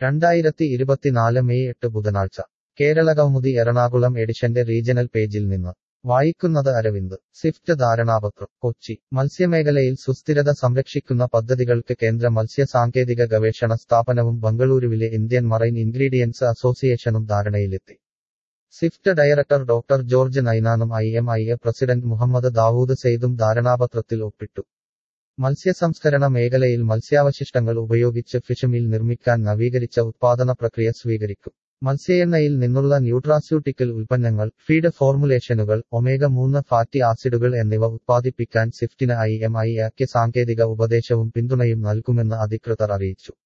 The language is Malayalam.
രണ്ടായിരത്തി ഇരുപത്തിനാല് മെയ് എട്ട് ബുധനാഴ്ച കേരളകൗമുദി എറണാകുളം എഡിഷന്റെ റീജണൽ പേജിൽ നിന്ന് വായിക്കുന്നത് അരവിന്ദ് സ്വിഫ്റ്റ് ധാരണാപത്രം കൊച്ചി മത്സ്യമേഖലയിൽ സുസ്ഥിരത സംരക്ഷിക്കുന്ന പദ്ധതികൾക്ക് കേന്ദ്ര മത്സ്യ സാങ്കേതിക ഗവേഷണ സ്ഥാപനവും ബംഗളൂരുവിലെ ഇന്ത്യൻ മറൈൻ ഇൻഗ്രീഡിയൻസ് അസോസിയേഷനും ധാരണയിലെത്തി സ്വിഫ്റ്റ് ഡയറക്ടർ ഡോക്ടർ ജോർജ് നൈനാനും I M I A president Muhammad Dawood സെയ്ദും ധാരണാപത്രത്തിൽ ഒപ്പിട്ടു മത്സ്യസംസ്കരണ മേഖലയിൽ മത്സ്യാവശിഷ്ടങ്ങൾ ഉപയോഗിച്ച് ഫിഷ് മീൽ നിർമ്മിക്കാൻ നവീകരിച്ച ഉത്പാദന പ്രക്രിയ സ്വീകരിക്കും മത്സ്യയെണ്ണയിൽ നിന്നുള്ള ന്യൂട്രാസ്യൂട്ടിക്കൽ ഉൽപ്പന്നങ്ങൾ ഫീഡ് ഫോർമുലേഷനുകൾ ഒമേഗ മൂന്ന് ഫാറ്റി ആസിഡുകൾ എന്നിവ ഉത്പാദിപ്പിക്കാൻ സ്വിഫ്റ്റിന് ഐ എം ഐ ആക്കിയ സാങ്കേതിക ഉപദേശവും പിന്തുണയും നൽകുമെന്ന് അധികൃതർ അറിയിച്ചു